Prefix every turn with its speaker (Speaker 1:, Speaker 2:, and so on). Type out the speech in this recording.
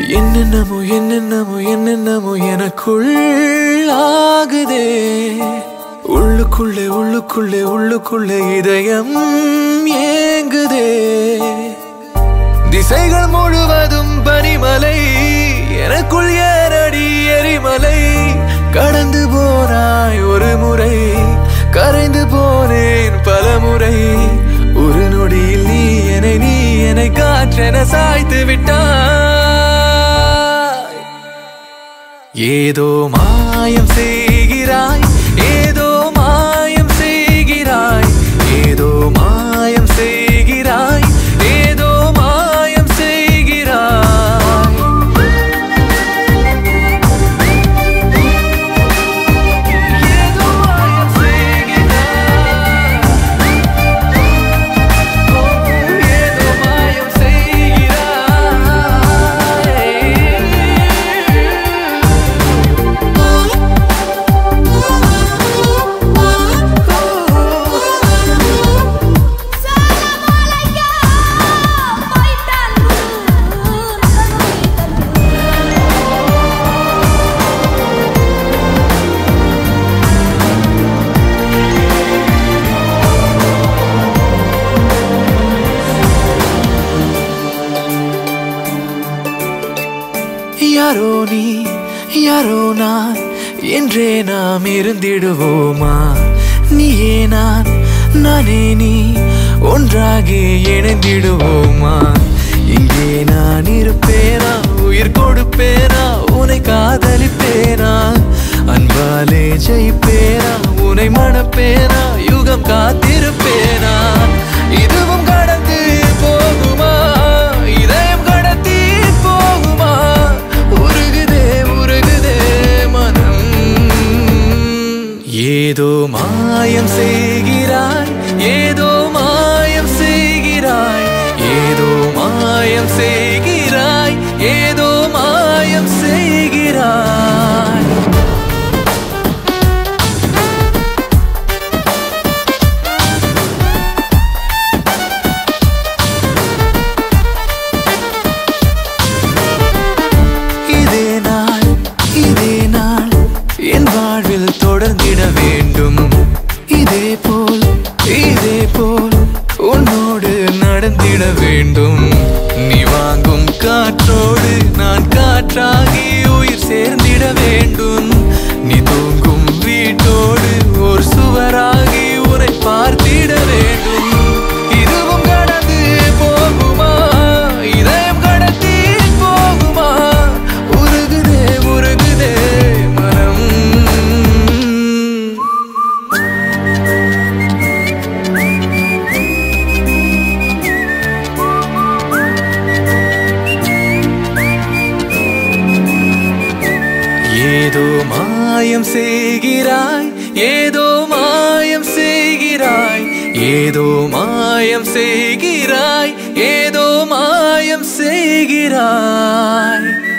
Speaker 1: என்னென்னமோ என்னென்னமோ என்னென்னமோ எனக்குள் ஆகுதே உள்ளுக்குள்ளே உள்ளுக்குள்ளே உள்ளுக்குள்ளே இதயம் ஏங்குதே திசைகள் முழுவதும் பனிமலை எனக்குள் ஏறடி எரிமலை கடந்து போனாய் ஒரு முறை கரைந்து போனேன் பல முறை ஒரு நொடியில் நீ என்னை நீ என்னை காற்றென சாய்த்து விட்டாய் ஏதோ மாயம் செய்கிறாய் ஏதோ மாயம் செய்கிறாய் ஏதோ மாயம் செய்கிறாய் ஏதோ மாயம் செய்கிறாய் ஏதோ மாயம் செய்கிறாய் ஓ ஏதோ மாயம் யாரோ நீ யாரோ நான் என்றே நாம் இருந்திடுவோமா நீயே நான் நானே நீ ஒன்றாகி இணைந்திடுவோமா இங்கே நான் இருப்பேனா உயிர் கொடுப்பேனா உன்னை காதலிப்பேனா அன்பாலே ஜெயிப்பேனா உன்னை மணப்பேனா யுகம் காத்திருப்பேனா இதுவும் கடந்து போகுமா இதயம் கடத்தி போகுமா உருகுதே உருகுதே மனம் ஏதோ மாயம் செய்கிறாய் ஏதோ மாயம் செய்கிறாய் ஏதோ மாயம் செய்கிறாய் ஏதோ மாயம் செய்கிறாய் இதே நாள் இதே நாள் என் வாழ்வில் தொடர்ந்திட வேண்டும் இதே போல் இதே போல் உன்னோடு நடந்திட வேண்டும் நீ வாங்கும் காற்றோடு நான் காற்றாகி உயிர் சேர்ந்திட வேண்டும் நீ தூங்கும் வீட்டோடு ஒரு சுவராகி உன்னை பார்த்திட வேண்டும் இதுவும் கடந்து போகுமா இதயம் கடத்தி போகுமா உருகுதே உருகுதே மனம் ஏதோ மாயம் செய்கிறாய் ஏதோ மாயம் செய்கிறாய் ஏதோ மாயம் செய்கிறாய் ஏதோ மாயம் செய்கிறாய்